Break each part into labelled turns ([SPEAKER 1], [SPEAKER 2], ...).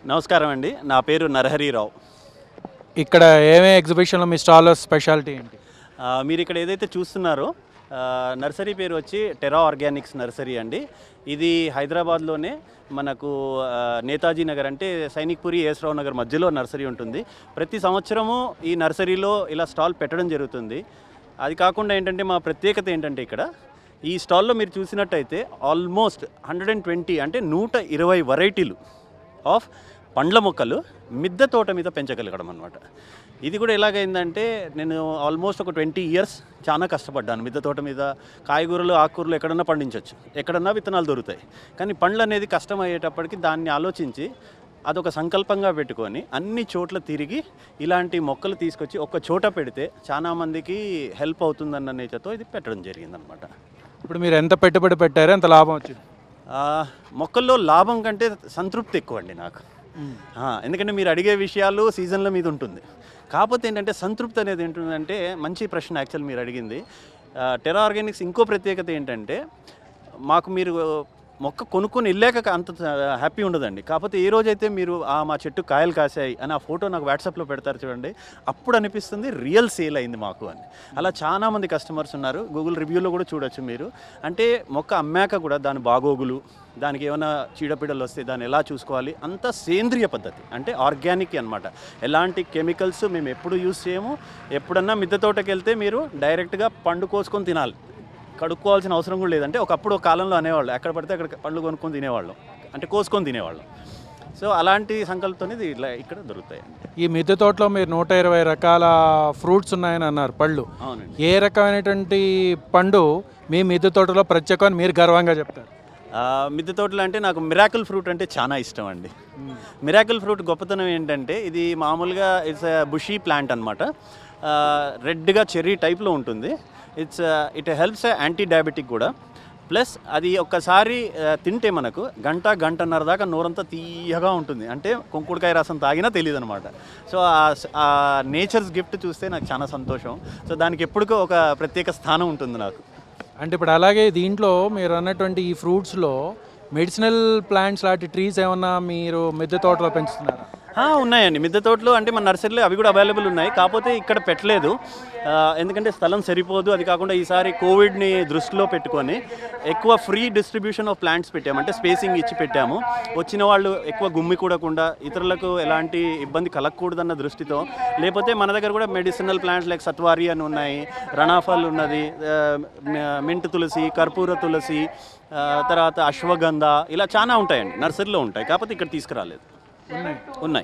[SPEAKER 1] నమస్కారం అండి నా పేరు నరహరిరావు
[SPEAKER 2] ఇక్కడ ఏమే ఎగ్జిబిషన్లో మీ స్టాల్లో స్పెషాలిటీ ఏంటి
[SPEAKER 1] ఆ, మీరు ఇక్కడ ఏదైతే చూస్తున్నారో ఆ, నర్సరీ పేరు వచ్చి టెరా ఆర్గానిక్స్ నర్సరీ అండి ఇది హైదరాబాద్లోనే మనకు ఆ, నేతాజీ నగర్ అంటే సైనిక్పురి ఏసరావు నగర్ మధ్యలో నర్సరీ ఉంటుంది ప్రతి సంవత్సరము ఈ నర్సరీలో ఇలా స్టాల్ పెట్టడం జరుగుతుంది అది కాకుండా ఏంటంటే మా ప్రత్యేకత ఏంటంటే ఇక్కడ ఈ స్టాల్లో మీరు చూసినట్టయితే ఆల్మోస్ట్ హండ్రెడ్ అండ్ ట్వంటీ అంటే నూట ఇరవై వెరైటీలు ఆఫ్ పండ్ల మొక్కలు మిద్దె తోట మీద పెంచగలగడం అనమాట ఇది కూడా ఎలాగైందంటే నేను ఆల్మోస్ట్ ఒక ట్వంటీ ఇయర్స్ చాలా కష్టపడ్డాను మిద్దె తోట మీద కాయగూరలు ఆకుకూరలు ఎక్కడన్నా పండించవచ్చు ఎక్కడన్నా విత్తనాలు దొరుకుతాయి కానీ పండ్లు అనేది కష్టం అయ్యేటప్పటికి దాన్ని ఆలోచించి అదొక సంకల్పంగా పెట్టుకొని అన్ని చోట్ల తిరిగి ఇలాంటి మొక్కలు తీసుకొచ్చి ఒక చోట పెడితే చాలా మందికి హెల్ప్ అవుతుందన్న నేచర్తో ఇది పెట్టడం జరిగిందనమాట
[SPEAKER 2] ఇప్పుడు మీరు ఎంత పెట్టుబడి పెట్టారో ఎంత లాభం వచ్చింది
[SPEAKER 1] ఆ, మొక్కల్లో లాభం కంటే సంతృప్తి ఎక్కువ అండి నాకు ఆ, ఎందుకంటే మీరు అడిగే విషయాలు సీజన్ల మీద ఉంటుంది కాకపోతే ఏంటంటే సంతృప్తి అనేది ఏంటంటే మంచి ప్రశ్న యాక్చువల్ మీరు అడిగింది ఆ, టెరా ఆర్గానిక్స్ ఇంకో ప్రత్యేకత ఏంటంటే మాకు మీరు మొక్క కొనుక్కొని వెళ్ళాక అంత హ్యాపీ ఉండదండి కాకపోతే ఏ రోజైతే మీరు ఆ మా చెట్టు కాయలు కాసాయి అని ఆ ఫోటో నాకు వాట్సాప్లో పెడతారు చూడండి అప్పుడు అనిపిస్తుంది రియల్ సేల్ అయింది మాకు అని అలా చాలా మంది కస్టమర్స్ ఉన్నారు గూగుల్ రివ్యూలో కూడా చూడొచ్చు మీరు అంటే మొక్క అమ్మాక కూడా దాని బాగోగులు దానికి ఏమైనా చీడపీడలు వస్తే దాన్ని ఎలా చూసుకోవాలి అంత సేంద్రియ పద్ధతి అంటే ఆర్గానిక్ అన్నమాట ఎలాంటి కెమికల్స్ మేము ఎప్పుడు యూస్ చేయము ఎప్పుడన్నా మిద్దె తోటకి వెళ్తే మీరు డైరెక్ట్గా పండు కోసుకొని తినాలి కడుక్కోవాల్సిన అవసరం కూడా లేదంటే ఒకప్పుడు ఒక కాలంలో అనేవాళ్ళు ఎక్కడ పడితే అక్కడ పండ్లు కొనుక్కొని తినేవాళ్ళం అంటే కోసుకొని తినేవాళ్ళం సో అలాంటి సంకల్పంతో ఇది ఇట్లా ఇక్కడ దొరుకుతాయండి
[SPEAKER 2] ఈ మిద్దె తోటలో మీరు నూట ఇరవై రకాల ఫ్రూట్స్ ఉన్నాయని అన్నారు పళ్ళు
[SPEAKER 1] అవునండి
[SPEAKER 2] ఏ రకమైనటువంటి పండు మీ మిద్దె తోటలో ప్రత్యేకం అని మీరు గర్వంగా చెప్తారు
[SPEAKER 1] ఆ, మిద్దె తోటలు అంటే నాకు మిరాకిల్ ఫ్రూట్ అంటే చాలా ఇష్టం అండి మిరాకిల్ ఫ్రూట్ గొప్పతనం ఏంటంటే ఇది మామూలుగా ఇట్స్ బుషీ ప్లాంట్ అనమాట రెడ్గా చెర్రీ టైప్లో ఉంటుంది it's it helps anti diabetic కూడా ప్లస్ అది ఒక్కసారి ఆ, తింటే మనకు గంట గంటన్నర దాకా నోరంతా తీయగా ఉంటుంది అంటే కుంకుడుకాయ రసం తాగినా తెలియదు అనమాట సో ఆ నేచర్స్ గిఫ్ట్ చూస్తే నాకు చాలా సంతోషం సో దానికి ఎప్పటికో ఒక ప్రత్యేక స్థానం ఉంటుంది నాకు
[SPEAKER 2] అంటే ఇప్పుడు అలాగే దీంట్లో మీరు అన్నటువంటి ఈ ఫ్రూట్స్లో మెడిసినల్ ప్లాంట్స్ లాంటి ట్రీస్ ఏమన్నా మీరు మిద్దె తోటలో పెంచుతున్నారా
[SPEAKER 1] ఆ, ఉన్నాయండి మిద్దె తోటలు అంటే మన నర్సరీలో అవి కూడా అవైలబుల్ ఉన్నాయి కాకపోతే ఇక్కడ పెట్టలేదు ఆ, ఎందుకంటే స్థలం సరిపోదు అది కాకుండా ఈసారి కోవిడ్ని దృష్టిలో పెట్టుకొని ఎక్కువ ఫ్రీ డిస్ట్రిబ్యూషన్ ఆఫ్ ప్లాంట్స్ పెట్టాము అంటే స్పేసింగ్ ఇచ్చి పెట్టాము వచ్చిన వాళ్ళు ఎక్కువ గుమ్మి కూడకుండా ఇతరులకు ఎలాంటి ఇబ్బంది కలగకూడదన్న దృష్టితో లేకపోతే మన దగ్గర కూడా మెడిసినల్ ప్లాంట్స్ లైక్ సత్వారి అని ఉన్నాయి రణాఫల్ ఉన్నది ఆ, మ- మింట్ తులసి కర్పూర తులసి ఆ, తర్వాత అశ్వగంధ ఇలా చాలా ఉంటాయండి నర్సరీలో ఉంటాయి కాకపోతే ఇక్కడ తీసుకురాలేదు
[SPEAKER 2] ఉన్నాయి
[SPEAKER 1] ఉన్నాయి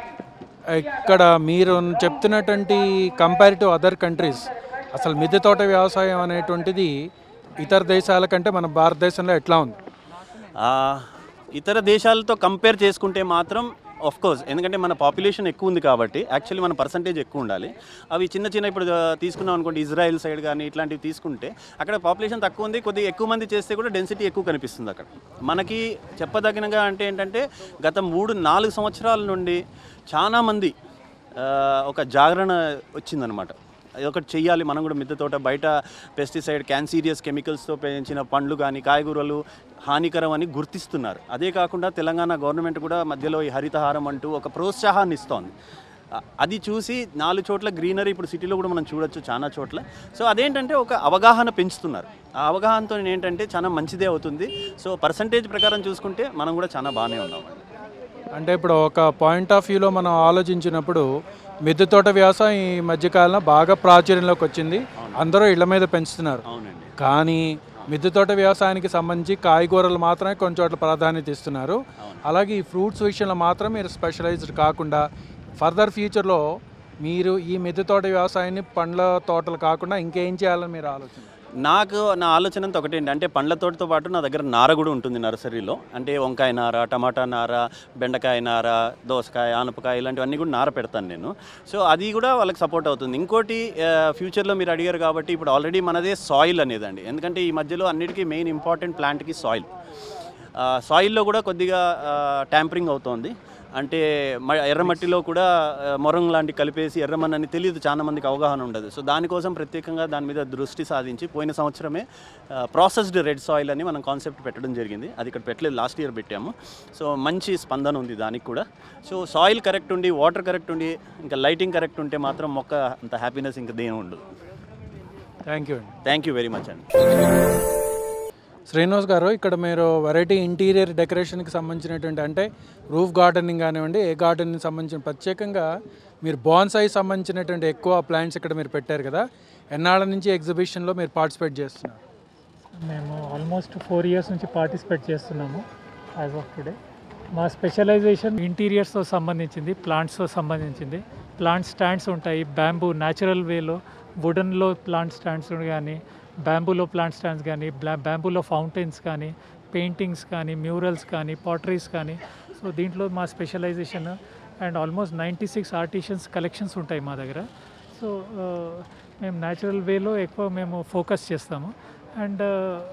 [SPEAKER 2] ఇక్కడ మీరు చెప్తున్నటువంటి కంపేర్ టు అదర్ కంట్రీస్ అసలు మిద్దె తోట వ్యవసాయం అనేటువంటిది ఇతర దేశాల కంటే మన భారతదేశంలో ఎట్లా ఉంది
[SPEAKER 1] ఆ, ఇతర దేశాలతో కంపేర్ చేసుకుంటే మాత్రం ఆఫ్ కోర్స్ ఎందుకంటే మన పాపులేషన్ ఎక్కువ ఉంది కాబట్టి యాక్చువల్లీ మన పర్సంటేజ్ ఎక్కువ ఉండాలి అవి చిన్న చిన్న ఇప్పుడు ఆ, తీసుకున్నాం అనుకోండి ఇజ్రాయెల్ సైడ్ కానీ ఇట్లాంటివి తీసుకుంటే అక్కడ పాపులేషన్ తక్కువ ఉంది కొద్దిగా ఎక్కువ మంది చేస్తే కూడా డెన్సిటీ ఎక్కువ కనిపిస్తుంది అక్కడ మనకి చెప్పదగినగా అంటే ఏంటంటే గత మూడు నాలుగు సంవత్సరాల నుండి చాలా మంది ఆ, ఒక జాగరణ వచ్చిందనమాట అది ఒకటి చెయ్యాలి మనం కూడా మిద్దె తోట బయట పెస్టిసైడ్ క్యాన్సీరియస్ కెమికల్స్తో పెంచిన పండ్లు కానీ కాయగూరలు హానికరం అని గుర్తిస్తున్నారు అదే కాకుండా తెలంగాణ గవర్నమెంట్ కూడా మధ్యలో ఈ హరితహారం అంటూ ఒక ప్రోత్సాహాన్ని ఇస్తోంది అ- అది చూసి నాలుగు చోట్ల గ్రీనరీ ఇప్పుడు సిటీలో కూడా మనం చూడొచ్చు చాలా చోట్ల సో అదేంటంటే ఒక అవగాహన పెంచుతున్నారు ఆ అవగాహనతో ఏంటంటే చాలా మంచిదే అవుతుంది సో పర్సంటేజ్ ప్రకారం చూసుకుంటే మనం కూడా చాలా బాగానే ఉన్నామండి
[SPEAKER 2] అంటే ఇప్పుడు ఒక పాయింట్ ఆఫ్ వ్యూలో మనం ఆలోచించినప్పుడు మిద్దె తోట వ్యవసాయం ఈ మధ్యకాలంలో బాగా ప్రాచుర్యంలోకి వచ్చింది అందరూ ఇళ్ల మీద పెంచుతున్నారు
[SPEAKER 1] అవునండి
[SPEAKER 2] కానీ మిద్దె తోట వ్యవసాయానికి సంబంధించి కాయగూరలు మాత్రమే కొన్ని చోట్ల ప్రాధాన్యత ఇస్తున్నారు అలాగే ఈ ఫ్రూట్స్ విషయంలో మాత్రం మీరు స్పెషలైజ్డ్ కాకుండా ఫర్దర్ ఫ్యూచర్లో మీరు ఈ మిద్దె తోట వ్యవసాయాన్ని పండ్ల తోటలు కాకుండా ఇంకేం చేయాలని మీరు ఆలోచన
[SPEAKER 1] నాకు నా ఆలోచన అంతా ఒకటేంటి అంటే పండ్ల తోటతో పాటు నా దగ్గర నార కూడా ఉంటుంది నర్సరీలో అంటే వంకాయ నార టమాటా నార బెండకాయ నార దోసకాయ ఆనపకాయ ఇలాంటివన్నీ కూడా నార పెడతాను నేను సో అది కూడా వాళ్ళకి సపోర్ట్ అవుతుంది ఇంకోటి ఆ, ఫ్యూచర్లో మీరు అడిగారు కాబట్టి ఇప్పుడు ఆల్రెడీ మనదే సాయిల్ అనేదండి ఎందుకంటే ఈ మధ్యలో అన్నిటికీ మెయిన్ ఇంపార్టెంట్ ప్లాంట్కి సాయిల్ సాయిల్లో కూడా కొద్దిగా ట్యాంపరింగ్ అవుతోంది అంటే మ- ఎర్రమట్టిలో కూడా ఆ, మొరం లాంటి కలిపేసి ఎర్రమన్ను అని తెలియదు చాలా మందికి అవగాహన ఉండదు సో దానికోసం ప్రత్యేకంగా దాని మీద దృష్టి సాధించి పోయిన సంవత్సరమే ప్రాసెస్డ్ రెడ్ సాయిల్ అని మనం కాన్సెప్ట్ పెట్టడం జరిగింది అది ఇక్కడ పెట్టలేదు లాస్ట్ ఇయర్ పెట్టాము సో మంచి స్పందన ఉంది దానికి కూడా సో సాయిల్ కరెక్ట్ ఉండి వాటర్ కరెక్ట్ ఉండి ఇంకా లైటింగ్ కరెక్ట్ ఉంటే మాత్రం మొక్క అంత హ్యాపీనెస్ ఇంకా దేని ఉండదు
[SPEAKER 2] థ్యాంక్ యూ అండి
[SPEAKER 1] థ్యాంక్ యూ వెరీ మచ్ అండి
[SPEAKER 2] శ్రీనివాస్ గారు ఇక్కడ మీరు వెరైటీ ఇంటీరియర్ డెకరేషన్కి సంబంధించినటువంటి అంటే రూఫ్ గార్డెనింగ్ కానివ్వండి ఏ గార్డెన్కి సంబంధించిన ప్రత్యేకంగా మీరు బాన్సాయి సంబంధించినటువంటి ఎక్కువ ప్లాంట్స్ ఇక్కడ మీరు పెట్టారు కదా ఎన్నాళ్ళ నుంచి ఎగ్జిబిషన్లో మీరు పార్టిసిపేట్ చేస్తున్నారు
[SPEAKER 3] మేము ఆల్మోస్ట్ ఫోర్ ఇయర్స్ నుంచి పార్టిసిపేట్ చేస్తున్నాము యాజ్ ఆఫ్ టుడే మా స్పెషలైజేషన్ ఇంటీరియర్స్తో సంబంధించింది ప్లాంట్స్తో సంబంధించింది ప్లాంట్ స్టాండ్స్ ఉంటాయి బ్యాంబూ న్యాచురల్ వేలో వుడన్లో ప్లాంట్ స్టాండ్స్ కానీ బ్యాంబూలో ప్లాంట్ స్టాండ్స్ కానీ బ్యాంబూలో ఫౌంటైన్స్ కానీ పెయింటింగ్స్ కానీ మ్యూరల్స్ కానీ పాటరీస్ కానీ సో దీంట్లో మా specialisation and almost ninety six artisans collections ఉంటాయి మా దగ్గర సో మేము న్యాచురల్ వేలో ఎక్కువ మేము ఫోకస్ చేస్తాము అండ్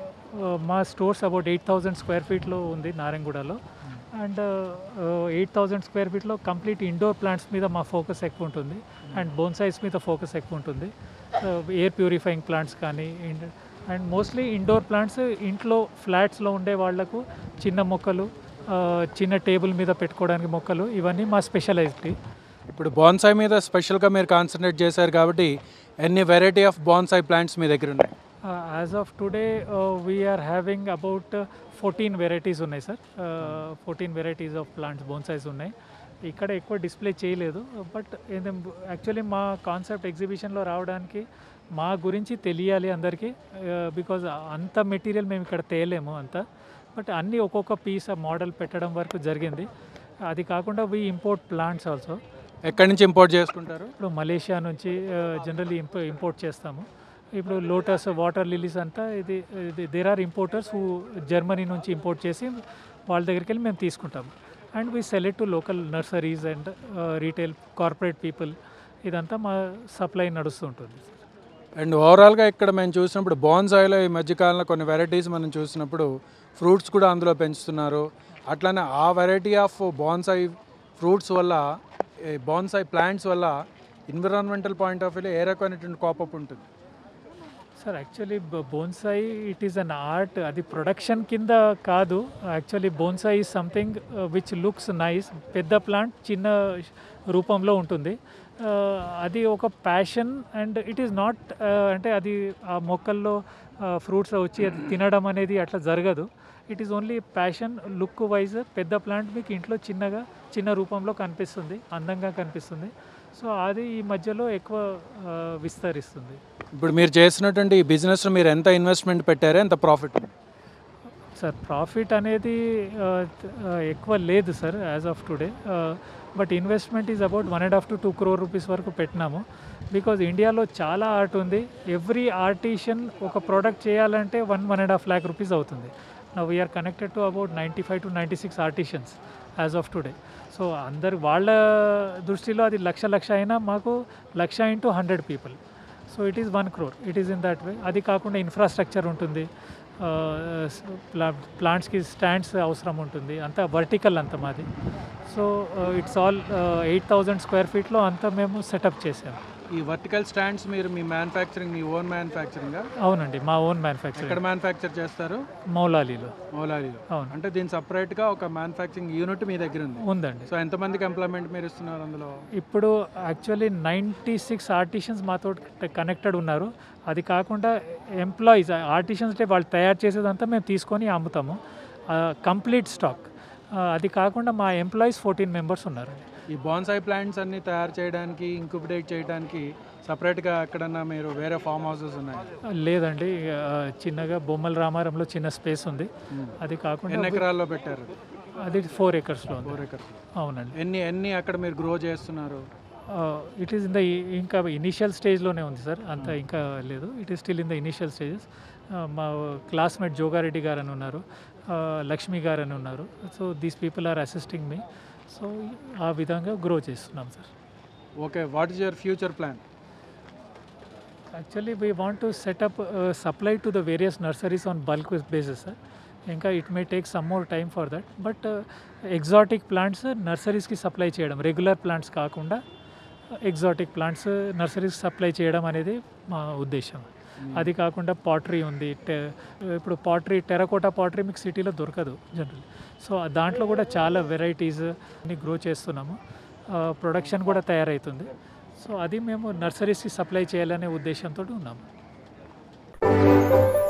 [SPEAKER 3] మా stores about eight thousand square ఫీట్లో ఉంది నారాయణగూడలో అండ్ ఎయిట్ థౌజండ్ స్క్వేర్ ఫీట్లో కంప్లీట్ ఇండోర్ ప్లాంట్స్ మీద మా ఫోకస్ ఎక్కువ ఉంటుంది అండ్ బోన్సైస్ మీద ఫోకస్ ఎక్కువ ఉంటుంది ఎయిర్ ప్యూరిఫైయింగ్ ప్లాంట్స్ కానీ అండ్ మోస్ట్లీ ఇండోర్ ప్లాంట్స్ ఇంట్లో ఫ్లాట్స్లో ఉండే వాళ్లకు చిన్న మొక్కలు ఆ, చిన్న టేబుల్ మీద పెట్టుకోవడానికి మొక్కలు ఇవన్నీ మా స్పెషలైజ్డ్
[SPEAKER 2] ఇప్పుడు బాన్సాయి మీద స్పెషల్గా మీరు కాన్సన్ట్రేట్ చేశారు కాబట్టి ఎన్ని వెరైటీ ఆఫ్ బాన్సాయి ప్లాంట్స్ మీ దగ్గర ఉన్నాయి
[SPEAKER 3] as of today we're having about fourteen varieties ఉన్నాయి sir fourteen varieties of plants bonsais ఉన్నాయి ఇక్కడ ఎక్కువ డిస్ప్లే చేయలేదు బట్ యాక్చువల్లీ మా కాన్సెప్ట్ ఎగ్జిబిషన్లో రావడానికి మా గురించి తెలియాలి అందరికీ బికాజ్ అంత మెటీరియల్ మేము ఇక్కడ తేలేము అంత బట్ అన్నీ ఒక్కొక్క పీస్ మోడల్ పెట్టడం వరకు జరిగింది అది కాకుండా వీ ఇంపోర్ట్ ప్లాంట్స్ ఆల్సో
[SPEAKER 2] ఎక్కడి నుంచి ఇంపోర్ట్ చేసుకుంటారు
[SPEAKER 3] ఇప్పుడు మలేషియా నుంచి జనరల్లీ ఇంపో ఇంపోర్ట్ చేస్తాము ఇప్పుడు లోటస్ వాటర్ లిలీస్ అంతా ఇది there are importers who Germany నుంచి ఇంపోర్ట్ చేసి వాళ్ళ దగ్గరికి వెళ్ళి మేము తీసుకుంటాము and we sell to local nurseries and retail corporate people ఇదంతా మా సప్లై నడుస్తుంటుంది
[SPEAKER 2] అండ్ ఓవరాల్గా ఇక్కడ మేము చూసినప్పుడు బాన్సాయిలో ఈ మధ్యకాలంలో కొన్ని వెరైటీస్ మనం చూసినప్పుడు ఫ్రూట్స్ కూడా అందులో పెంచుతున్నారు అట్లానే ఆ వెరైటీ ఆఫ్ బాన్సాయి ఫ్రూట్స్ వల్ల బాన్సాయి ప్లాంట్స్ వల్ల ఎన్విరాన్మెంటల్ పాయింట్ ఆఫ్ వ్యూ ఏ రకమైనటువంటి కోపప్ ఉంటుంది
[SPEAKER 3] sir actually bonsai it is an art అది ప్రొడక్షన్ కింద కాదు actually bonsai is something which looks nice పెద్ద ప్లాంట్ చిన్న రూపంలో ఉంటుంది Uh, అది ఒక passion and it is not అంటే అది ఆ మొక్కల్లో ఫ్రూట్స్ వచ్చి అది తినడం అనేది అట్లా జరగదు it is only passion look wise పెద్ద ప్లాంట్ మీకు ఇంట్లో చిన్నగా చిన్న రూపంలో కనిపిస్తుంది అందంగా కనిపిస్తుంది సో అది ఈ మధ్యలో ఎక్కువ uh, విస్తరిస్తుంది
[SPEAKER 2] ఇప్పుడు మీరు చేసినటువంటి ఈ బిజినెస్లో మీరు ఎంత ఇన్వెస్ట్మెంట్ పెట్టారు ఎంత ప్రాఫిట్
[SPEAKER 3] సార్ ప్రాఫిట్ అనేది ఆ, ఆ, ఎక్కువ లేదు sir as of today but investment is about one and half to two crore rupees వరకు పెట్టినాము బికాజ్ ఇండియాలో చాలా ఆర్ట్ ఉంది ఎవ్రీ ఆర్టిషియన్ ఒక ప్రోడక్ట్ చేయాలంటే one one and half lakh rupees అవుతుంది నా we're connected to about ninety five to ninety six artisans as of today so అందరు వాళ్ళ దృష్టిలో అది లక్ష లక్ష అయినా మాకు లక్ష into hundred people so it is one crore it is in that way అది కాకుండా ఇన్ఫ్రాస్ట్రక్చర్ ఉంటుంది ప్లాంట్స్కి స్టాండ్స్ అవసరం ఉంటుంది అంతా వర్టికల్ అంత మాది so it's all eight thousand square ఫీట్లో అంతా మేము సెటప్ చేసాము
[SPEAKER 2] ఈ వర్టికల్ స్టాండ్స్ మీరు మీ మ్యానుఫ్యాక్చరింగ్ మీ ఓన్ మ్యానుఫ్యాక్చరింగ్
[SPEAKER 3] అవునండి మా ఓన్
[SPEAKER 2] ఎక్కడ
[SPEAKER 3] మ్యానుఫ్యాక్చరింగ్
[SPEAKER 2] మ్యానుఫ్యాక్చర్ చేస్తారు
[SPEAKER 3] మౌలాలీలో
[SPEAKER 2] మౌలాలీలో
[SPEAKER 3] అవును
[SPEAKER 2] అంటే దీని సపరేట్గా ఒక మ్యానుఫ్యాక్చరింగ్ యూనిట్ మీ దగ్గర ఉంది
[SPEAKER 3] ఉందండి
[SPEAKER 2] సో ఎంతమందికి ఎంప్లాయ్మెంట్ మీరు ఇస్తున్నారు అందులో
[SPEAKER 3] ఇప్పుడు యాక్చువల్లీ నైంటీ సిక్స్ ఆర్టిషన్స్ మాతో కనెక్టెడ్ ఉన్నారు అది కాకుండా ఎంప్లాయీస్ ఆర్టిషన్స్ అంటే వాళ్ళు తయారు చేసేదంతా మేము తీసుకొని అమ్ముతాము కంప్లీట్ స్టాక్ అది కాకుండా మా ఎంప్లాయీస్ ఫోర్టీన్ మెంబర్స్ ఉన్నారండి
[SPEAKER 2] ఈ బాన్సాయి ప్లాంట్స్ అన్ని తయారు చేయడానికి ఇంక్యుబేట్ చేయడానికి సపరేట్గా ఎక్కడన్నా మీరు వేరే ఫామ్ హౌసెస్ ఉన్నాయి
[SPEAKER 3] లేదండి ఆ, చిన్నగా బొమ్మల రామారంలో చిన్న స్పేస్ ఉంది అది
[SPEAKER 2] ఎన్ని
[SPEAKER 3] కాకుండా
[SPEAKER 2] ఎకరాల్లో పెట్టారు
[SPEAKER 3] అది ఫోర్ ఎకర్స్లో ఉంది
[SPEAKER 2] ఫోర్ ఎకర్స్
[SPEAKER 3] అవునండి
[SPEAKER 2] ఎన్ని ఎన్ని అక్కడ మీరు గ్రో చేస్తున్నారు
[SPEAKER 3] ఇట్ ఈస్ ఇన్ ద ఇంకా ఇనిషియల్ స్టేజ్లోనే ఉంది సార్ అంత ఇంకా లేదు it is still in the initial stages మా క్లాస్మేట్ జోగారెడ్డి గారు అని ఉన్నారు uh, లక్ష్మి గారు అని ఉన్నారు so these people are assisting me so ఆ విధంగా గ్రో చేస్తున్నాం sir
[SPEAKER 2] okay what is your future plan
[SPEAKER 3] actually we want to set up supply to the various nurseries on bulk basis sir ఇంకా it may take some more time for that but exotic plants నర్సరీస్కి supply చేయడం regular plants కాకుండా exotic plants నర్సరీస్కి supply చేయడం అనేది మా ఉద్దేశం అది కాకుండా పాటరీ ఉంది టె- ఇప్పుడు పాటరీ టెరకోటా పాటరీ మీకు సిటీలో దొరకదు జనరల్ సో దాంట్లో కూడా చాలా వెరైటీస్ అన్ని గ్రో చేస్తున్నాము ప్రొడక్షన్ కూడా తయారవుతుంది సో అది మేము నర్సరీస్కి సప్లై చేయాలనే ఉద్దేశంతో ఉన్నాము